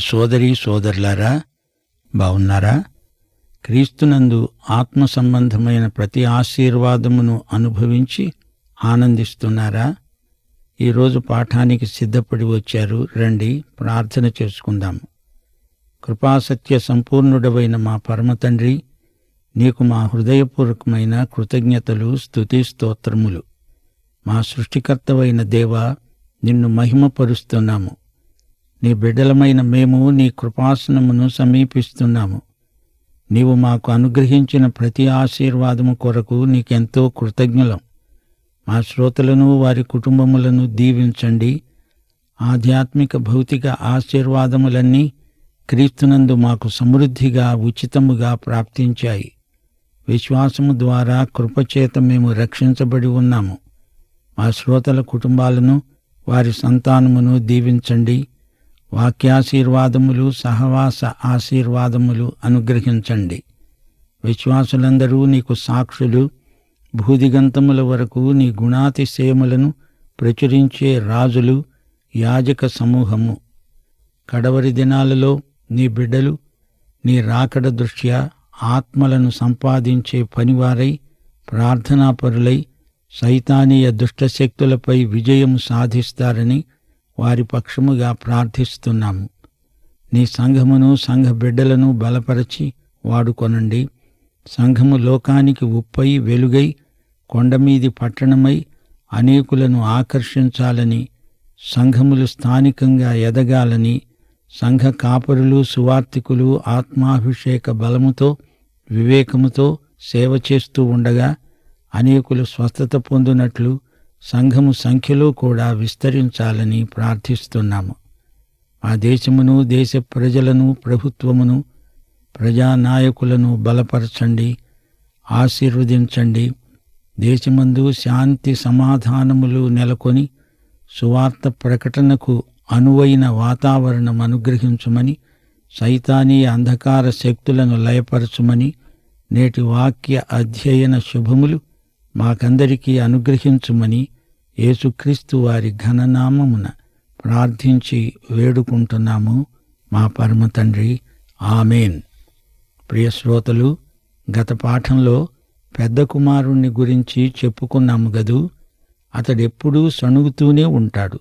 సోదరీ సోదరులారా బావున్నారా క్రీస్తునందు ఆత్మ సంబంధమైన ప్రతి ఆశీర్వాదమును అనుభవించి ఆనందిస్తున్నారా ఈరోజు పాఠానికి సిద్ధపడి వచ్చారు రండి ప్రార్థన చేసుకుందాం కృపాసత్య సంపూర్ణుడవైన మా పరమ తండ్రి నీకు మా హృదయపూర్వకమైన కృతజ్ఞతలు స్తుతి స్తోత్రములు మా సృష్టికర్తవైన దేవా నిన్ను మహిమపరుస్తున్నాము నీ బిడ్డలమైన మేము నీ కృపాసనమును సమీపిస్తున్నాము నీవు మాకు అనుగ్రహించిన ప్రతి ఆశీర్వాదము కొరకు నీకెంతో కృతజ్ఞులం మా శ్రోతలను వారి కుటుంబములను దీవించండి ఆధ్యాత్మిక భౌతిక ఆశీర్వాదములన్నీ క్రీస్తునందు మాకు సమృద్ధిగా ఉచితముగా ప్రాప్తించాయి విశ్వాసము ద్వారా కృపచేత మేము రక్షించబడి ఉన్నాము మా శ్రోతల కుటుంబాలను వారి సంతానమును దీవించండి వాక్యాశీర్వాదములు సహవాస ఆశీర్వాదములు అనుగ్రహించండి విశ్వాసులందరూ నీకు సాక్షులు భూదిగంతముల వరకు నీ గుణాతిశయములను ప్రచురించే రాజులు యాజక సమూహము కడవరి దినాలలో నీ బిడ్డలు నీ రాకడ దృష్ట్యా ఆత్మలను సంపాదించే పనివారై ప్రార్థనాపరులై సైతానీయ దుష్టశక్తులపై విజయం సాధిస్తారని వారి పక్షముగా ప్రార్థిస్తున్నాము నీ సంఘమును సంఘ బిడ్డలను బలపరచి వాడుకొనండి సంఘము లోకానికి ఉప్పై వెలుగై కొండమీది పట్టణమై అనేకులను ఆకర్షించాలని సంఘములు స్థానికంగా ఎదగాలని సంఘ కాపరులు సువార్తికులు ఆత్మాభిషేక బలముతో వివేకముతో సేవ చేస్తూ ఉండగా అనేకులు స్వస్థత పొందినట్లు సంఘము సంఖ్యలో కూడా విస్తరించాలని ప్రార్థిస్తున్నాము ఆ దేశమును దేశ ప్రజలను ప్రభుత్వమును ప్రజానాయకులను బలపరచండి ఆశీర్వదించండి దేశమందు శాంతి సమాధానములు నెలకొని సువార్త ప్రకటనకు అనువైన వాతావరణం అనుగ్రహించమని సైతానీయ అంధకార శక్తులను లయపరచుమని నేటి వాక్య అధ్యయన శుభములు మాకందరికీ అనుగ్రహించుమని యేసుక్రీస్తు వారి ఘననామమున ప్రార్థించి వేడుకుంటున్నాము మా పరమ తండ్రి ఆమెన్ ప్రియ శ్రోతలు గత పాఠంలో పెద్ద కుమారుణ్ణి గురించి చెప్పుకున్నాము గదూ అతడెప్పుడూ సణుగుతూనే ఉంటాడు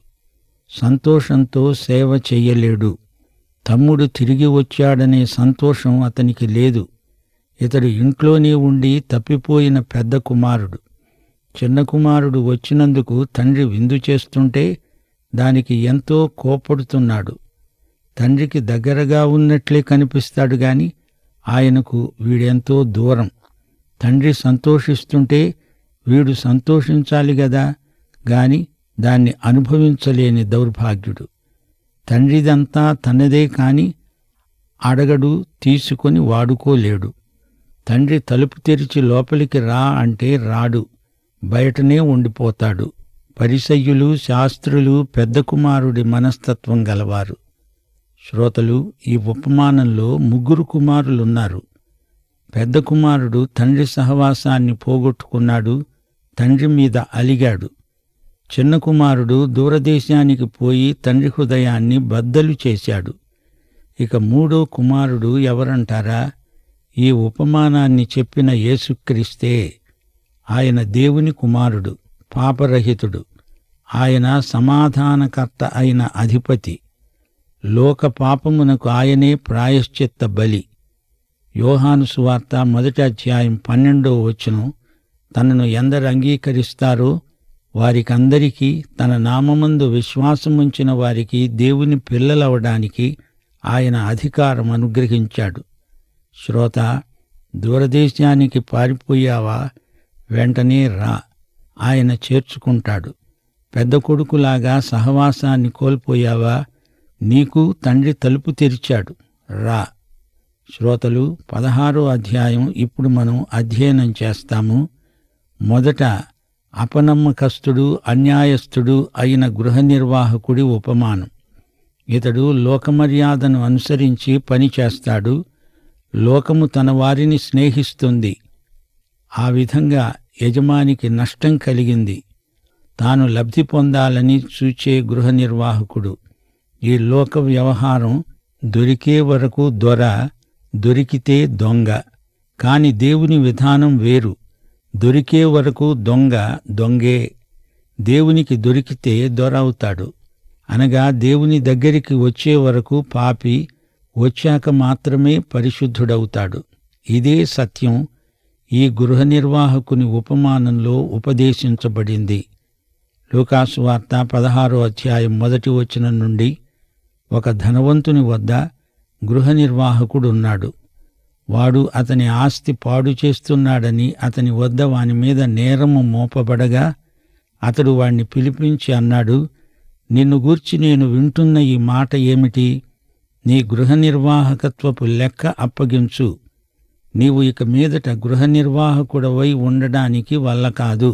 సంతోషంతో సేవ చెయ్యలేడు తమ్ముడు తిరిగి వచ్చాడనే సంతోషం అతనికి లేదు ఇతడు ఇంట్లోనే ఉండి తప్పిపోయిన పెద్ద కుమారుడు చిన్న కుమారుడు వచ్చినందుకు తండ్రి విందు చేస్తుంటే దానికి ఎంతో కోపడుతున్నాడు తండ్రికి దగ్గరగా ఉన్నట్లే కనిపిస్తాడు గాని ఆయనకు వీడెంతో దూరం తండ్రి సంతోషిస్తుంటే వీడు సంతోషించాలి గదా గాని దాన్ని అనుభవించలేని దౌర్భాగ్యుడు తండ్రిదంతా తనదే కాని అడగడు తీసుకొని వాడుకోలేడు తండ్రి తలుపు తెరిచి లోపలికి రా అంటే రాడు బయటనే ఉండిపోతాడు పరిసయ్యులు శాస్త్రులు పెద్ద కుమారుడి మనస్తత్వం గలవారు శ్రోతలు ఈ ఉపమానంలో ముగ్గురు కుమారులున్నారు పెద్ద కుమారుడు తండ్రి సహవాసాన్ని పోగొట్టుకున్నాడు తండ్రి మీద అలిగాడు చిన్న కుమారుడు దూరదేశానికి పోయి తండ్రి హృదయాన్ని బద్దలు చేశాడు ఇక మూడో కుమారుడు ఎవరంటారా ఈ ఉపమానాన్ని చెప్పిన యేసుక్రీస్తే ఆయన దేవుని కుమారుడు పాపరహితుడు ఆయన సమాధానకర్త అయిన అధిపతి లోక పాపమునకు ఆయనే ప్రాయశ్చిత్త బలి యోహాను సువార్త మొదటి అధ్యాయం పన్నెండో వచనం తనను ఎందరు అంగీకరిస్తారో వారికందరికీ తన నామమందు విశ్వాసముంచిన వారికి దేవుని పిల్లలవడానికి ఆయన అధికారం అనుగ్రహించాడు శ్రోత దూరదేశానికి పారిపోయావా వెంటనే రా ఆయన చేర్చుకుంటాడు పెద్ద కొడుకులాగా సహవాసాన్ని కోల్పోయావా నీకు తండ్రి తలుపు తెరిచాడు రా శ్రోతలు పదహారో అధ్యాయం ఇప్పుడు మనం అధ్యయనం చేస్తాము మొదట అపనమ్మకస్తుడు అన్యాయస్థుడు అయిన గృహ నిర్వాహకుడి ఉపమానం ఇతడు లోకమర్యాదను అనుసరించి పని చేస్తాడు లోకము తన వారిని స్నేహిస్తుంది ఆ విధంగా యజమానికి నష్టం కలిగింది తాను లబ్ధి పొందాలని చూచే గృహ నిర్వాహకుడు ఈ లోక వ్యవహారం దొరికే వరకు దొర దొరికితే దొంగ కాని దేవుని విధానం వేరు దొరికే వరకు దొంగ దొంగే దేవునికి దొరికితే దొర అవుతాడు అనగా దేవుని దగ్గరికి వచ్చే వరకు పాపి వచ్చాక మాత్రమే పరిశుద్ధుడవుతాడు ఇదే సత్యం ఈ గృహ నిర్వాహకుని ఉపమానంలో ఉపదేశించబడింది లూకాసు వార్త పదహారో అధ్యాయం మొదటి వచనం నుండి ఒక ధనవంతుని వద్ద గృహ నిర్వాహకుడున్నాడు వాడు అతని ఆస్తి పాడు చేస్తున్నాడని అతని వద్ద వాని మీద నేరము మోపబడగా అతడు వాణ్ణి పిలిపించి అన్నాడు నిన్ను గూర్చి నేను వింటున్న ఈ మాట ఏమిటి నీ గృహ నిర్వాహకత్వపు లెక్క అప్పగించు నీవు ఇక మీదట గృహ నిర్వాహకుడవై ఉండడానికి వల్ల కాదు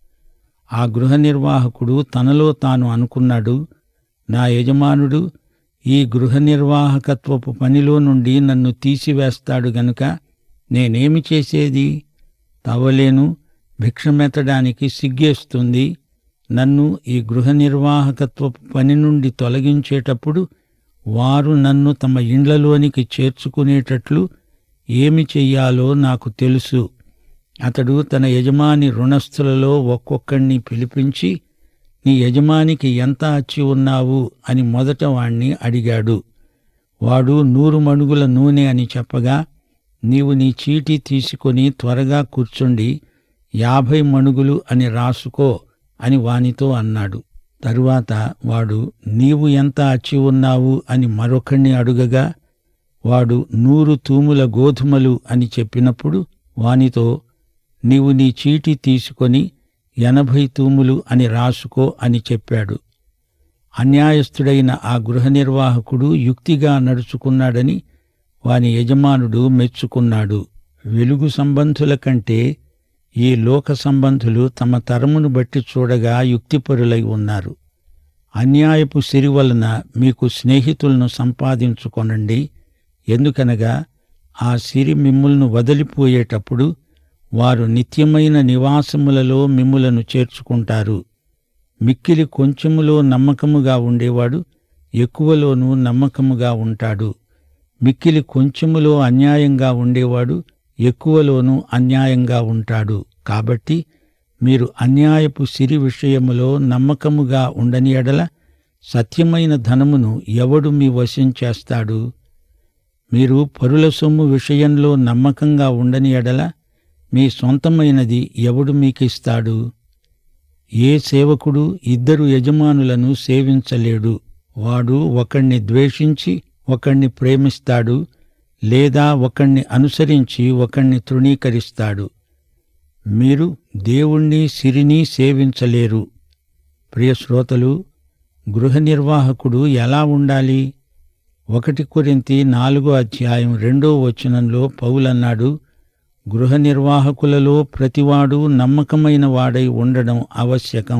ఆ గృహ నిర్వాహకుడు తనలో తాను అనుకున్నాడు నా యజమానుడు ఈ గృహ నిర్వాహకత్వపు పనిలో నుండి నన్ను తీసివేస్తాడు గనుక నేనేమి చేసేది తవ్వలేను భిక్షమెత్తడానికి సిగ్గేస్తుంది నన్ను ఈ గృహ నిర్వాహకత్వపు పని నుండి తొలగించేటప్పుడు వారు నన్ను తమ ఇండ్లలోనికి చేర్చుకునేటట్లు ఏమి చెయ్యాలో నాకు తెలుసు అతడు తన యజమాని రుణస్థులలో ఒక్కొక్కణ్ణి పిలిపించి నీ యజమానికి ఎంత అచ్చి ఉన్నావు అని మొదట వాణ్ణి అడిగాడు వాడు నూరు మణుగుల నూనె అని చెప్పగా నీవు నీ చీటీ తీసుకొని త్వరగా కూర్చుండి యాభై మణుగులు అని రాసుకో అని వానితో అన్నాడు తరువాత వాడు నీవు ఎంత అచ్చి ఉన్నావు అని మరొకణ్ణి అడుగగా వాడు నూరు తూముల గోధుమలు అని చెప్పినప్పుడు వానితో నీవు నీ చీటీ తీసుకొని ఎనభై తూములు అని రాసుకో అని చెప్పాడు అన్యాయస్థుడైన ఆ గృహ నిర్వాహకుడు యుక్తిగా నడుచుకున్నాడని వాని యజమానుడు మెచ్చుకున్నాడు వెలుగు సంబంధుల కంటే ఈ లోక సంబంధులు తమ తరమును బట్టి చూడగా యుక్తిపరులై ఉన్నారు అన్యాయపు సిరి వలన మీకు స్నేహితులను సంపాదించుకొనండి ఎందుకనగా ఆ సిరి మిమ్ములను వదిలిపోయేటప్పుడు వారు నిత్యమైన నివాసములలో మిమ్ములను చేర్చుకుంటారు మిక్కిలి కొంచెములో నమ్మకముగా ఉండేవాడు ఎక్కువలోనూ నమ్మకముగా ఉంటాడు మిక్కిలి కొంచెములో అన్యాయంగా ఉండేవాడు ఎక్కువలోనూ అన్యాయంగా ఉంటాడు కాబట్టి మీరు అన్యాయపు సిరి విషయములో నమ్మకముగా ఉండని ఎడల సత్యమైన ధనమును ఎవడు మీ వశం చేస్తాడు మీరు పరుల సొమ్ము విషయంలో నమ్మకంగా ఉండని ఎడల మీ సొంతమైనది ఎవడు మీకిస్తాడు ఏ సేవకుడు ఇద్దరు యజమానులను సేవించలేడు వాడు ఒకణ్ణి ద్వేషించి ఒకణ్ణి ప్రేమిస్తాడు లేదా ఒకణ్ణి అనుసరించి ఒకణ్ణి తృణీకరిస్తాడు మీరు దేవుణ్ణి సిరిని సేవించలేరు ప్రియ శ్రోతలు గృహ నిర్వాహకుడు ఎలా ఉండాలి ఒకటి కొరింతి నాలుగో అధ్యాయం రెండో వచనంలో పౌలన్నాడు గృహ నిర్వాహకులలో ప్రతివాడు నమ్మకమైన వాడై ఉండడం ఆవశ్యకం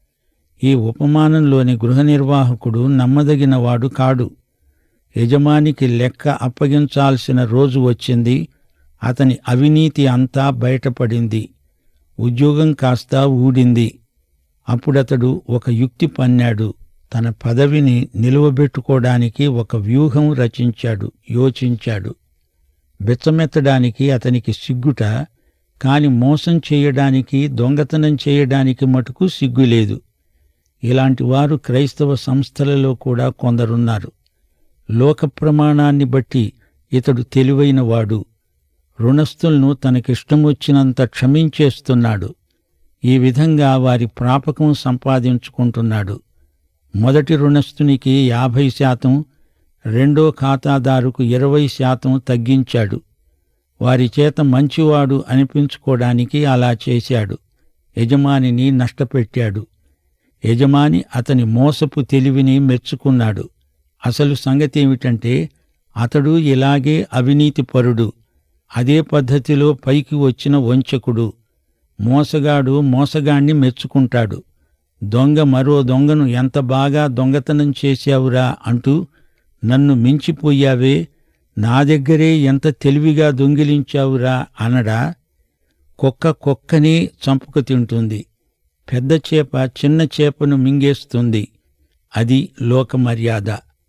ఈ ఉపమానంలోని గృహ నిర్వాహకుడు నమ్మదగిన వాడు కాడు యజమానికి లెక్క అప్పగించాల్సిన రోజు వచ్చింది అతని అవినీతి అంతా బయటపడింది ఉద్యోగం కాస్త ఊడింది అప్పుడతడు ఒక యుక్తి పన్నాడు తన పదవిని నిలువబెట్టుకోవడానికి ఒక వ్యూహం రచించాడు యోచించాడు బెచ్చమెత్తడానికి అతనికి సిగ్గుట కాని మోసం చేయడానికి దొంగతనం చేయడానికి మటుకు సిగ్గులేదు ఇలాంటి వారు క్రైస్తవ సంస్థలలో కూడా కొందరున్నారు లోక ప్రమాణాన్ని బట్టి ఇతడు తెలివైన వాడు రుణస్థులను తనకిష్టమొచ్చినంత క్షమించేస్తున్నాడు ఈ విధంగా వారి ప్రాపకం సంపాదించుకుంటున్నాడు మొదటి రుణస్థునికి యాభై శాతం రెండో ఖాతాదారుకు ఇరవై శాతం తగ్గించాడు వారి చేత మంచివాడు అనిపించుకోవడానికి అలా చేశాడు యజమానిని నష్టపెట్టాడు యజమాని అతని మోసపు తెలివిని మెచ్చుకున్నాడు అసలు సంగతి ఏమిటంటే అతడు ఇలాగే అవినీతిపరుడు అదే పద్ధతిలో పైకి వచ్చిన వంచకుడు మోసగాడు మోసగాణ్ణి మెచ్చుకుంటాడు దొంగ మరో దొంగను ఎంత బాగా దొంగతనం చేశావురా అంటూ నన్ను మించిపోయావే నా దగ్గరే ఎంత తెలివిగా దొంగిలించావురా అనడా కుక్క కుక్కని చంపుకు తింటుంది పెద్ద చేప చిన్న చేపను మింగేస్తుంది అది లోక మర్యాద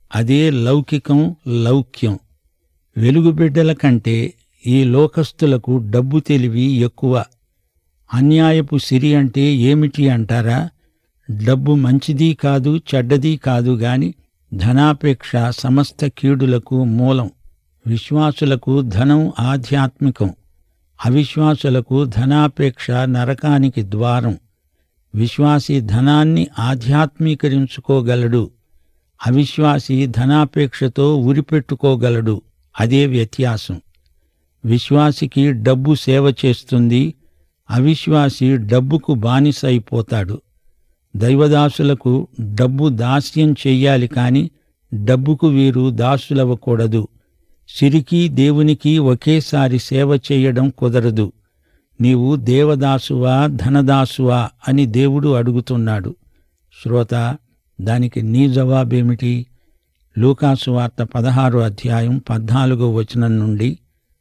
అదే లౌకికం లౌక్యం వెలుగుబిడ్డల కంటే ఈ లోకస్తులకు డబ్బు తెలివి ఎక్కువ అన్యాయపు సిరి అంటే ఏమిటి అంటారా డబ్బు మంచిది కాదు చెడ్డది కాదు గాని ధనాపేక్ష సమస్త కీడులకు మూలం విశ్వాసులకు ధనం ఆధ్యాత్మికం అవిశ్వాసులకు ధనాపేక్ష నరకానికి ద్వారం విశ్వాసి ధనాన్ని ఆధ్యాత్మీకరించుకోగలడు అవిశ్వాసి ధనాపేక్షతో ఉరిపెట్టుకోగలడు అదే వ్యత్యాసం విశ్వాసికి డబ్బు సేవ చేస్తుంది అవిశ్వాసి డబ్బుకు బానిస అయిపోతాడు దైవదాసులకు డబ్బు దాస్యం చెయ్యాలి కాని డబ్బుకు వీరు దాసులవ్వకూడదు సిరికి దేవునికి ఒకేసారి సేవ చేయడం కుదరదు నీవు దేవదాసువా ధనదాసువా అని దేవుడు అడుగుతున్నాడు శ్రోత దానికి నీ జవాబేమిటి లూకాసు వార్త పదహారో అధ్యాయం పద్నాలుగో వచనం నుండి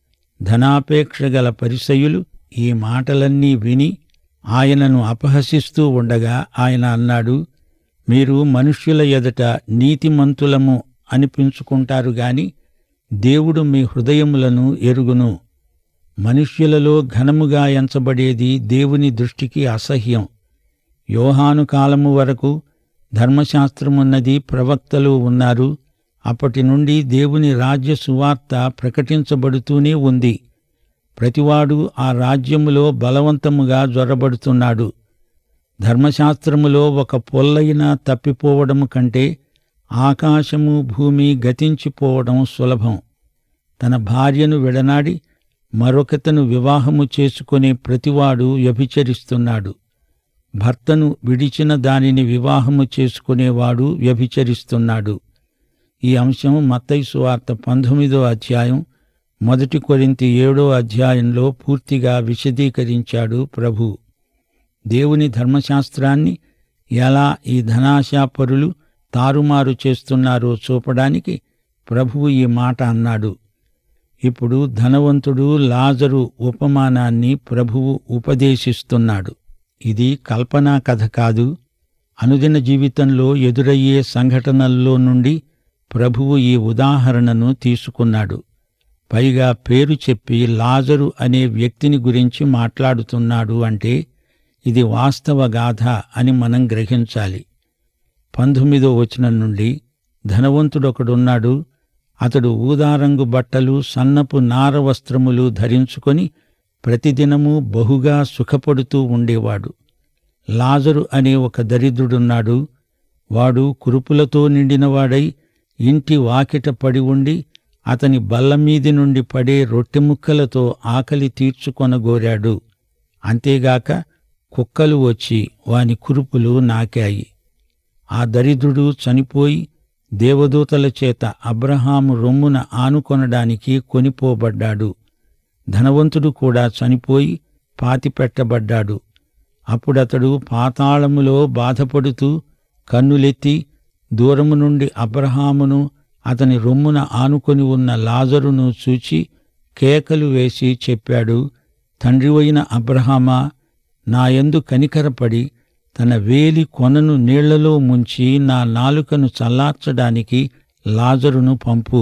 ధనాపేక్ష గల పరిసయులు ఈ మాటలన్నీ విని ఆయనను అపహసిస్తూ ఉండగా ఆయన అన్నాడు మీరు మనుష్యుల ఎదుట నీతిమంతులము అనిపించుకుంటారు గాని దేవుడు మీ హృదయములను ఎరుగును మనుష్యులలో ఘనముగా ఎంచబడేది దేవుని దృష్టికి అసహ్యం యోహాను కాలము వరకు ధర్మశాస్త్రమున్నది ప్రవక్తలు ఉన్నారు అప్పటి నుండి దేవుని రాజ్య సువార్త ప్రకటించబడుతూనే ఉంది ప్రతివాడు ఆ రాజ్యములో బలవంతముగా జొరబడుతున్నాడు ధర్మశాస్త్రములో ఒక పొల్లైనా తప్పిపోవడము కంటే ఆకాశము భూమి గతించిపోవడం సులభం తన భార్యను విడనాడి మరొకతను వివాహము చేసుకునే ప్రతివాడు వ్యభిచరిస్తున్నాడు భర్తను విడిచిన దానిని వివాహము చేసుకునేవాడు వ్యభిచరిస్తున్నాడు ఈ అంశం మత్తైసు వార్త పంతొమ్మిదో అధ్యాయం మొదటి కొరింతి ఏడో అధ్యాయంలో పూర్తిగా విశదీకరించాడు ప్రభు దేవుని ధర్మశాస్త్రాన్ని ఎలా ఈ ధనాశాపరులు తారుమారు చేస్తున్నారో చూపడానికి ప్రభువు ఈ మాట అన్నాడు ఇప్పుడు ధనవంతుడు లాజరు ఉపమానాన్ని ప్రభువు ఉపదేశిస్తున్నాడు ఇది కల్పనా కథ కాదు అనుదిన జీవితంలో ఎదురయ్యే సంఘటనల్లో నుండి ప్రభువు ఈ ఉదాహరణను తీసుకున్నాడు పైగా పేరు చెప్పి లాజరు అనే వ్యక్తిని గురించి మాట్లాడుతున్నాడు అంటే ఇది వాస్తవ గాథ అని మనం గ్రహించాలి పంతొమ్మిదో వచనం నుండి ధనవంతుడొకడున్నాడు అతడు ఊదారంగు బట్టలు సన్నపు నార వస్త్రములు ధరించుకొని ప్రతిదినము బహుగా సుఖపడుతూ ఉండేవాడు లాజరు అనే ఒక దరిద్రుడున్నాడు వాడు కురుపులతో నిండినవాడై ఇంటి వాకిట పడి ఉండి అతని బల్లమీది నుండి పడే రొట్టె ముక్కలతో ఆకలి తీర్చుకొనగోరాడు అంతేగాక కుక్కలు వచ్చి వాని కురుపులు నాకాయి ఆ దరిద్రుడు చనిపోయి దేవదూతల చేత అబ్రహాము రొమ్మున ఆనుకొనడానికి కొనిపోబడ్డాడు ధనవంతుడు కూడా చనిపోయి పాతిపెట్టబడ్డాడు అప్పుడతడు పాతాళములో బాధపడుతూ కన్నులెత్తి దూరము నుండి అబ్రహామును అతని రొమ్మున ఆనుకొని ఉన్న లాజరును చూచి కేకలు వేసి చెప్పాడు తండ్రివైన అబ్రహామా నాయందు కనికరపడి తన వేలి కొనను నీళ్లలో ముంచి నా నాలుకను చల్లార్చడానికి లాజరును పంపు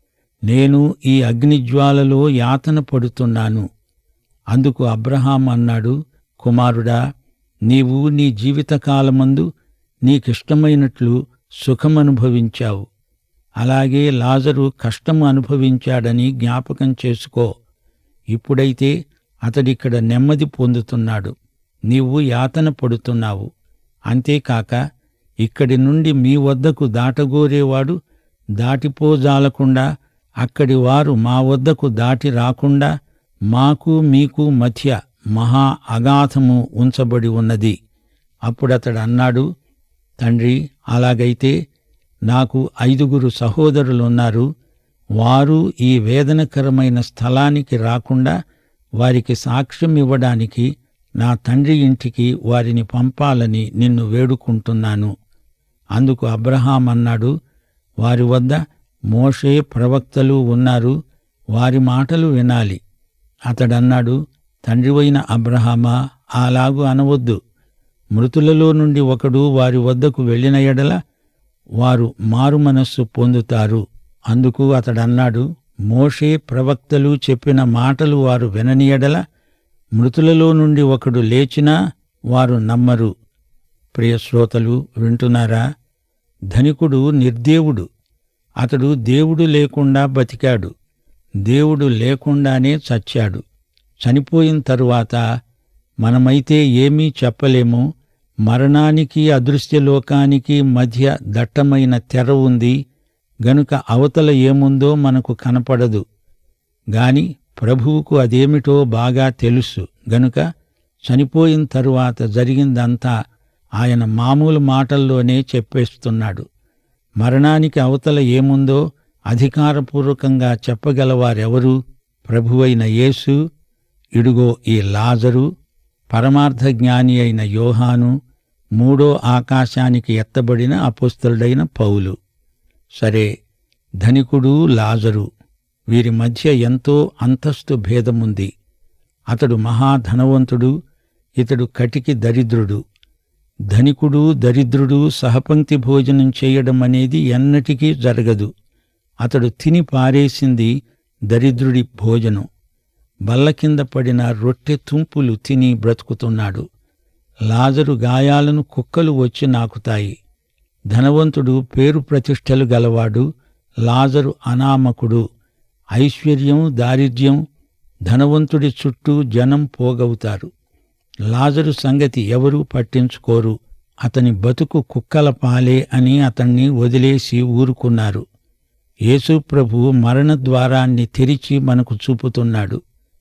నేను ఈ అగ్నిజ్వాలలో యాతన పడుతున్నాను అందుకు అబ్రహాం అన్నాడు కుమారుడా నీవు నీ జీవితకాలమందు నీకిష్టమైనట్లు సుఖమనుభవించావు అలాగే లాజరు కష్టం అనుభవించాడని జ్ఞాపకం చేసుకో ఇప్పుడైతే అతడిక్కడ నెమ్మది పొందుతున్నాడు నీవు యాతన పడుతున్నావు అంతేకాక ఇక్కడి నుండి మీ వద్దకు దాటగోరేవాడు దాటిపోజాలకుండా అక్కడి వారు మా వద్దకు దాటి రాకుండా మాకు మీకు మధ్య మహా అగాధము ఉంచబడి ఉన్నది అప్పుడతడు అన్నాడు తండ్రి అలాగైతే నాకు ఐదుగురు సహోదరులున్నారు వారు ఈ వేదనకరమైన స్థలానికి రాకుండా వారికి సాక్ష్యం ఇవ్వడానికి నా తండ్రి ఇంటికి వారిని పంపాలని నిన్ను వేడుకుంటున్నాను అందుకు అబ్రహాం అన్నాడు వారి వద్ద మోషే ప్రవక్తలు ఉన్నారు వారి మాటలు వినాలి అతడన్నాడు తండ్రివైన అబ్రహామా అలాగు అనవద్దు మృతులలో నుండి ఒకడు వారి వద్దకు వెళ్ళిన ఎడల వారు మారుమనస్సు పొందుతారు అందుకు అతడన్నాడు మోషే ప్రవక్తలు చెప్పిన మాటలు వారు విననీయడల మృతులలో నుండి ఒకడు లేచినా వారు నమ్మరు ప్రియశ్రోతలు వింటున్నారా ధనికుడు నిర్దేవుడు అతడు దేవుడు లేకుండా బతికాడు దేవుడు లేకుండానే చచ్చాడు చనిపోయిన తరువాత మనమైతే ఏమీ చెప్పలేము మరణానికి అదృశ్యలోకానికి మధ్య దట్టమైన తెర ఉంది గనుక అవతల ఏముందో మనకు కనపడదు గాని ప్రభువుకు అదేమిటో బాగా తెలుసు గనుక చనిపోయిన తరువాత జరిగిందంతా ఆయన మామూలు మాటల్లోనే చెప్పేస్తున్నాడు మరణానికి అవతల ఏముందో అధికారపూర్వకంగా చెప్పగలవారెవరు ప్రభువైన యేసు ఇడుగో ఈ లాజరు పరమార్థ జ్ఞాని అయిన యోహాను మూడో ఆకాశానికి ఎత్తబడిన అపుస్తలుడైన పౌలు సరే ధనికుడు లాజరు వీరి మధ్య ఎంతో అంతస్తు భేదముంది అతడు మహాధనవంతుడు ఇతడు కటికి దరిద్రుడు ధనికుడు దరిద్రుడు సహపంక్తి భోజనం చేయడం అనేది ఎన్నటికీ జరగదు అతడు తిని పారేసింది దరిద్రుడి భోజనం బల్ల కింద పడిన రొట్టె తుంపులు తిని బ్రతుకుతున్నాడు లాజరు గాయాలను కుక్కలు వచ్చి నాకుతాయి ధనవంతుడు పేరు ప్రతిష్టలు గలవాడు లాజరు అనామకుడు ఐశ్వర్యం దారిద్ర్యం ధనవంతుడి చుట్టూ జనం పోగవుతారు లాజరు సంగతి ఎవరూ పట్టించుకోరు అతని బతుకు కుక్కల పాలే అని అతన్ని వదిలేసి ఊరుకున్నారు యేసు ప్రభు మరణ ద్వారాన్ని తెరిచి మనకు చూపుతున్నాడు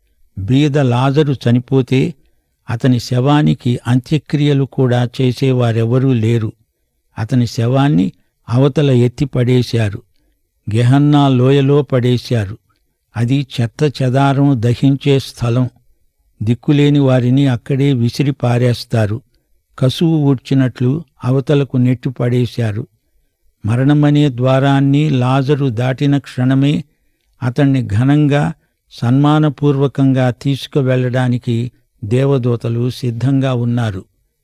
బీద లాజరు చనిపోతే అతని శవానికి అంత్యక్రియలు కూడా చేసేవారెవరూ లేరు అతని శవాన్ని అవతల ఎత్తి పడేశారు గెహన్నా లోయలో పడేశారు అది చెత్త చెదారం దహించే స్థలం దిక్కులేని వారిని అక్కడే విసిరి పారేస్తారు కసువు ఊడ్చినట్లు అవతలకు నెట్టి పడేశారు మరణమనే ద్వారాన్ని లాజరు దాటిన క్షణమే అతన్ని ఘనంగా సన్మానపూర్వకంగా తీసుకువెళ్ళడానికి దేవదూతలు సిద్ధంగా ఉన్నారు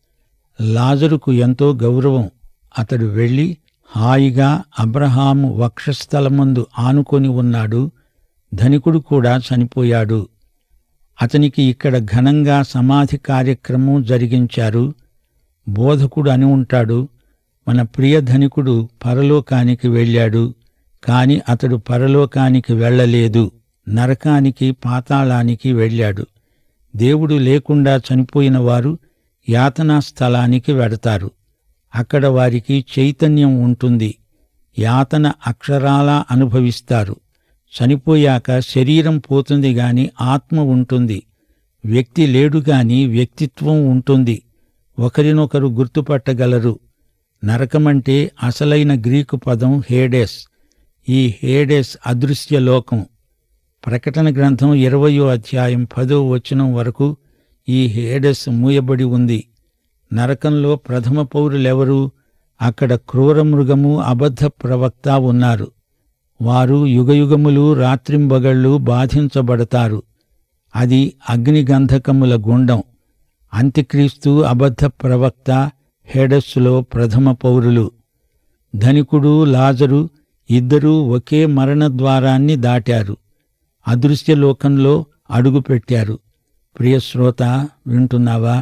లాజరుకు ఎంతో గౌరవం అతడు వెళ్ళి హాయిగా అబ్రహాము వక్షస్థలమందు ఆనుకొని ఉన్నాడు ధనికుడు కూడా చనిపోయాడు అతనికి ఇక్కడ ఘనంగా సమాధి కార్యక్రమం జరిగించారు బోధకుడు అని ఉంటాడు మన ప్రియ ధనికుడు పరలోకానికి వెళ్ళాడు కాని అతడు పరలోకానికి వెళ్ళలేదు నరకానికి పాతాళానికి వెళ్ళాడు దేవుడు లేకుండా చనిపోయిన వారు యాతనా స్థలానికి వెడతారు అక్కడ వారికి చైతన్యం ఉంటుంది యాతన అక్షరాలా అనుభవిస్తారు చనిపోయాక శరీరం పోతుంది గాని ఆత్మ ఉంటుంది వ్యక్తి లేడు గాని వ్యక్తిత్వం ఉంటుంది ఒకరినొకరు గుర్తుపట్టగలరు నరకమంటే అసలైన గ్రీకు పదం హేడెస్ ఈ హేడెస్ అదృశ్య లోకం ప్రకటన గ్రంథం ఇరవయో అధ్యాయం పదో వచనం వరకు ఈ హేడెస్ మూయబడి ఉంది నరకంలో ప్రథమ పౌరులెవరు అక్కడ క్రూర మృగము అబద్ధ ప్రవక్త ఉన్నారు వారు యుగయుగములు రాత్రింబగళ్ళు బాధించబడతారు అది అగ్నిగంధకముల గుండం అంత్యక్రీస్తు అబద్ధ ప్రవక్త హేడస్సులో ప్రథమ పౌరులు ధనికుడు లాజరు ఇద్దరూ ఒకే మరణ ద్వారాన్ని దాటారు అదృశ్యలోకంలో అడుగుపెట్టారు ప్రియశ్రోత వింటున్నావా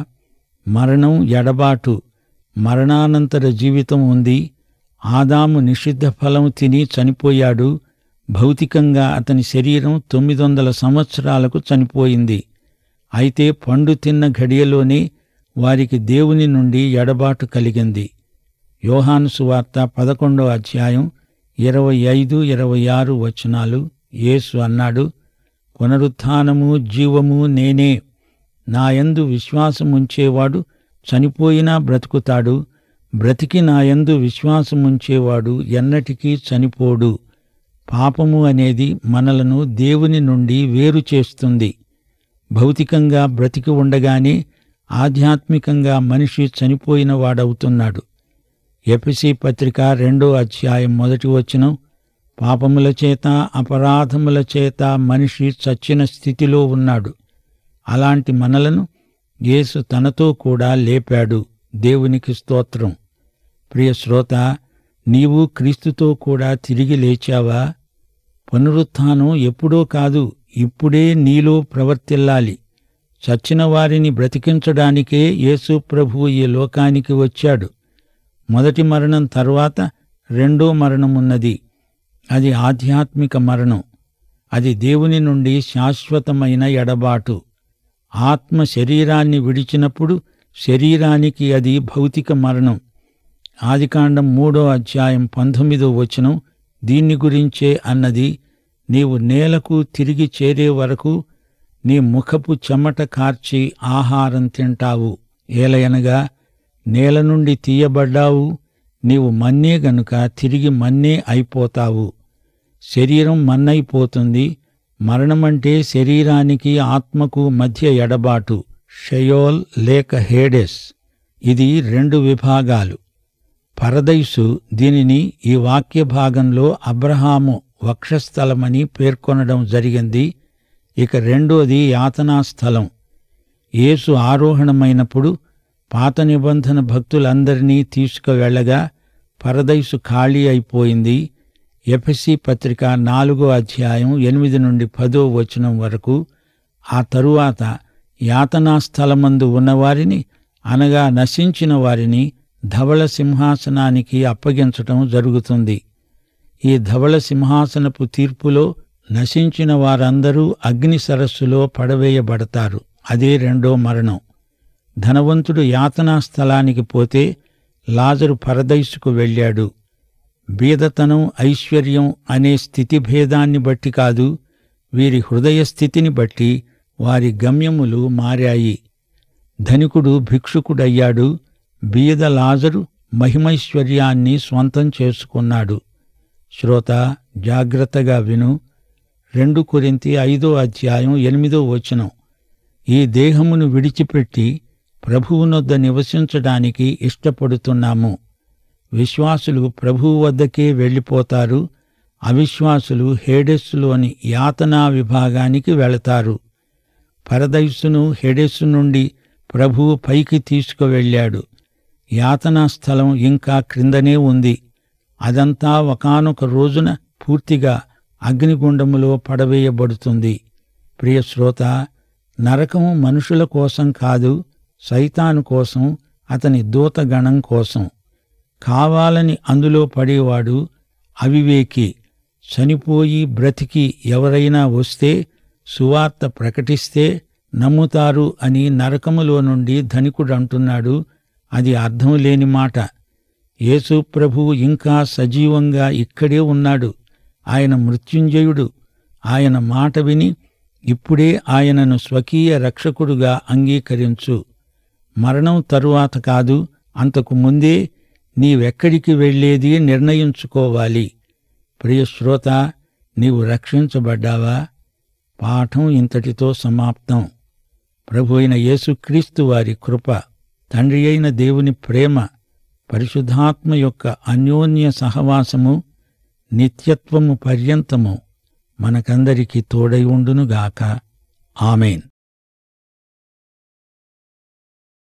మరణం ఎడబాటు మరణానంతర జీవితం ఉంది ఆదాము నిషిద్ధ ఫలం తిని చనిపోయాడు భౌతికంగా అతని శరీరం తొమ్మిది వందల సంవత్సరాలకు చనిపోయింది అయితే పండు తిన్న ఘడియలోనే వారికి దేవుని నుండి ఎడబాటు కలిగింది యోహాను సువార్త పదకొండో అధ్యాయం ఇరవై ఐదు ఇరవై ఆరు వచనాలు యేసు అన్నాడు పునరుత్థానము జీవము నేనే నాయందు విశ్వాసముంచేవాడు చనిపోయినా బ్రతుకుతాడు బ్రతికి నాయందు విశ్వాసముంచేవాడు ఎన్నటికీ చనిపోడు పాపము అనేది మనలను దేవుని నుండి వేరు చేస్తుంది భౌతికంగా బ్రతికి ఉండగానే ఆధ్యాత్మికంగా మనిషి చనిపోయిన వాడవుతున్నాడు ఎపిసి పత్రిక రెండో అధ్యాయం మొదటి వచనం పాపముల చేత అపరాధముల చేత మనిషి చచ్చిన స్థితిలో ఉన్నాడు అలాంటి మనలను యేసు తనతో కూడా లేపాడు దేవునికి స్తోత్రం ప్రియ శ్రోత నీవు క్రీస్తుతో కూడా తిరిగి లేచావా పునరుత్థానం ఎప్పుడో కాదు ఇప్పుడే నీలో ప్రవర్తిల్లాలి చచ్చిన వారిని బ్రతికించడానికే యేసు ప్రభువు ఈ లోకానికి వచ్చాడు మొదటి మరణం తర్వాత రెండో మరణమున్నది అది ఆధ్యాత్మిక మరణం అది దేవుని నుండి శాశ్వతమైన ఎడబాటు ఆత్మ శరీరాన్ని విడిచినప్పుడు శరీరానికి అది భౌతిక మరణం ఆదికాండం మూడో అధ్యాయం పంతొమ్మిదో వచనం దీన్ని గురించే అన్నది నీవు నేలకు తిరిగి చేరే వరకు నీ ముఖపు చెమట కార్చి ఆహారం తింటావు ఏలయనగా నేల నుండి తీయబడ్డావు నీవు మన్నే గనుక తిరిగి మన్నే అయిపోతావు శరీరం మన్నైపోతుంది మరణమంటే శరీరానికి ఆత్మకు మధ్య ఎడబాటు షయోల్ లేక హేడెస్ ఇది రెండు విభాగాలు పరదైసు దీనిని ఈ వాక్య భాగంలో అబ్రహాము వక్షస్థలమని పేర్కొనడం జరిగింది ఇక రెండోది యాతనా స్థలం యేసు ఆరోహణమైనప్పుడు పాత నిబంధన భక్తులందరినీ తీసుకువెళ్లగా పరదైసు ఖాళీ అయిపోయింది ఎఫెసి పత్రిక నాలుగో అధ్యాయం ఎనిమిది నుండి పదో వచనం వరకు ఆ తరువాత యాతనా స్థలమందు ఉన్నవారిని అనగా నశించిన వారిని ధవళ సింహాసనానికి అప్పగించటం జరుగుతుంది ఈ ధవళ సింహాసనపు తీర్పులో నశించిన వారందరూ అగ్ని సరస్సులో పడవేయబడతారు అదే రెండో మరణం ధనవంతుడు యాతనా స్థలానికి పోతే లాజరు పరదైసుకు వెళ్ళాడు బీదతనం ఐశ్వర్యం అనే స్థితి భేదాన్ని బట్టి కాదు వీరి హృదయ స్థితిని బట్టి వారి గమ్యములు మారాయి ధనికుడు భిక్షుకుడయ్యాడు బీద లాజరు మహిమైశ్వర్యాన్ని స్వంతం చేసుకున్నాడు శ్రోత జాగ్రత్తగా విను రెండు కొరింతి ఐదో అధ్యాయం ఎనిమిదో వచనం ఈ దేహమును విడిచిపెట్టి ప్రభువునొద్ద నివసించడానికి ఇష్టపడుతున్నాము విశ్వాసులు ప్రభువు వద్దకే వెళ్ళిపోతారు అవిశ్వాసులు హేడెస్సులోని యాతనా విభాగానికి వెళతారు పరదైసును హెడెస్సు నుండి ప్రభువు పైకి తీసుకువెళ్ళాడు యాతనా స్థలం ఇంకా క్రిందనే ఉంది అదంతా ఒకానొక రోజున పూర్తిగా అగ్నిగుండములో పడవేయబడుతుంది ప్రియ శ్రోత నరకము మనుషుల కోసం కాదు సైతాను కోసం అతని దూతగణం కోసం కావాలని అందులో పడేవాడు అవివేకి చనిపోయి బ్రతికి ఎవరైనా వస్తే సువార్త ప్రకటిస్తే నమ్ముతారు అని నరకములో నుండి ధనికుడు అంటున్నాడు అది అర్థం లేని మాట యేసు ప్రభువు ఇంకా సజీవంగా ఇక్కడే ఉన్నాడు ఆయన మృత్యుంజయుడు ఆయన మాట విని ఇప్పుడే ఆయనను స్వకీయ రక్షకుడుగా అంగీకరించు మరణం తరువాత కాదు అంతకు ముందే నీవెక్కడికి వెళ్ళేది నిర్ణయించుకోవాలి ప్రియ శ్రోత నీవు రక్షించబడ్డావా పాఠం ఇంతటితో సమాప్తం ప్రభు అయిన యేసుక్రీస్తు వారి కృప తండ్రి అయిన దేవుని ప్రేమ పరిశుద్ధాత్మ యొక్క అన్యోన్య సహవాసము నిత్యత్వము పర్యంతము మనకందరికీ తోడై ఉండునుగాక ఆమెన్